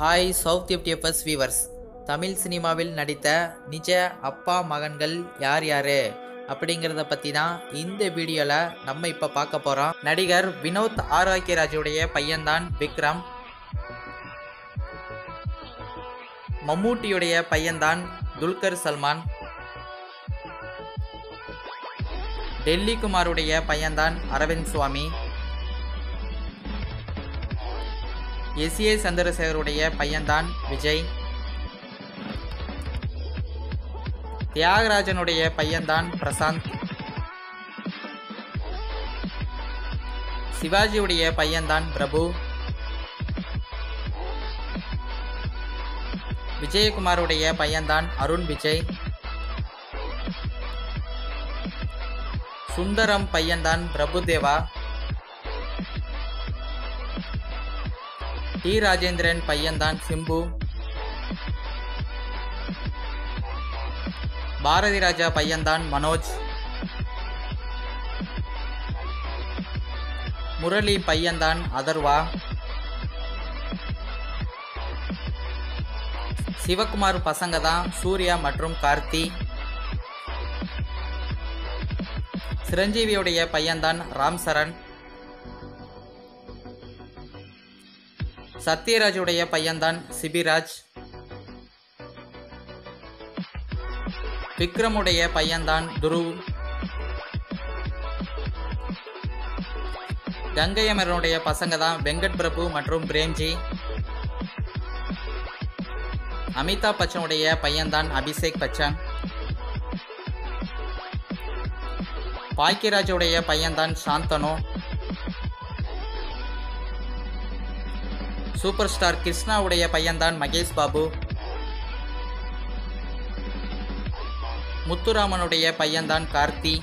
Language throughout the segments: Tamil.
ஹாய் சவுத் எஃப்டிஎஃப்எஸ் வீவர்ஸ் தமிழ் சினிமாவில் நடித்த நிஜ அப்பா மகன்கள் யார் யார் அப்படிங்கிறத பற்றி தான் இந்த வீடியோவில் நம்ம இப்போ பார்க்க போகிறோம் நடிகர் வினோத் ஆரோக்கியராஜுடைய பையன்தான் விக்ரம் மம்மூட்டியுடைய பையன்தான் துல்கர் சல்மான் டெல்லி குமாருடைய பையன்தான் அரவிந்த் சுவாமி எஸ் ஏ சந்திரசேகருடைய பையன்தான் விஜய் தியாகராஜனுடைய பையன்தான் பிரசாந்த் சிவாஜியுடைய பையன்தான் பிரபு விஜயகுமாருடைய பையன்தான் அருண் விஜய் சுந்தரம் பையன்தான் பிரபுதேவா டி ராஜேந்திரன் பையன்தான் சிம்பு பாரதி ராஜா பையன்தான் மனோஜ் முரளி பையன்தான் அதர்வா சிவகுமார் பசங்க தான் சூர்யா மற்றும் கார்த்தி சிரஞ்சீவியுடைய பையன்தான் ராம் சரண் சத்யராஜுடைய பையன்தான் சிபிராஜ் விக்ரமுடைய பையன்தான் துருவ் கங்கையமரனுடைய பசங்க தான் வெங்கட் பிரபு மற்றும் பிரேம்ஜி அமிதாப் பச்சனுடைய பையன்தான் அபிஷேக் பச்சன் பாக்கியராஜுடைய பையன்தான் சாந்தனு சூப்பர் ஸ்டார் கிருஷ்ணாவுடைய பையன்தான் மகேஷ் பாபு முத்துராமனுடைய பையன்தான் கார்த்தி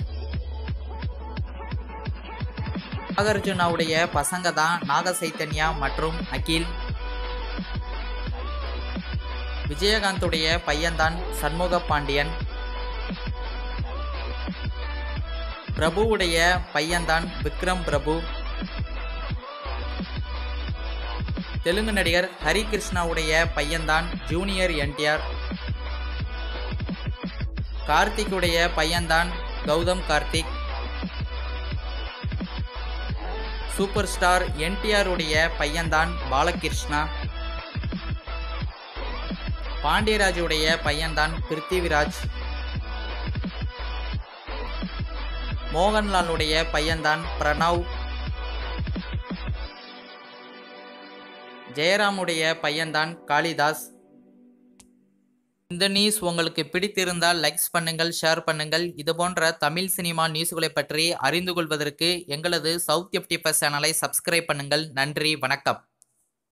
நாகார்ஜுனாவுடைய பசங்க தான் நாக சைத்தன்யா மற்றும் அகில் விஜயகாந்துடைய பையன்தான் சண்முக பாண்டியன் பிரபுவுடைய பையன்தான் விக்ரம் பிரபு தெலுங்கு நடிகர் ஹரிகிருஷ்ணாவுடைய பையன்தான் ஜூனியர் என்டிஆர் கார்த்திக்குடைய பையன்தான் கௌதம் கார்த்திக் சூப்பர் ஸ்டார் என்டிஆர் உடைய பையன்தான் பாலகிருஷ்ணா பாண்டியராஜுடைய பையன்தான் பிருத்திவிராஜ் மோகன்லாலுடைய பையன்தான் பிரணவ் ஜெயராமுடைய பையன்தான் காளிதாஸ் இந்த நியூஸ் உங்களுக்கு பிடித்திருந்தால் லைக்ஸ் பண்ணுங்கள் ஷேர் பண்ணுங்கள் இது போன்ற தமிழ் சினிமா நியூஸ்களை பற்றி அறிந்து கொள்வதற்கு எங்களது சவுத் எஃப்டிஎஃப்எஸ் சேனலை சப்ஸ்கிரைப் பண்ணுங்கள் நன்றி வணக்கம்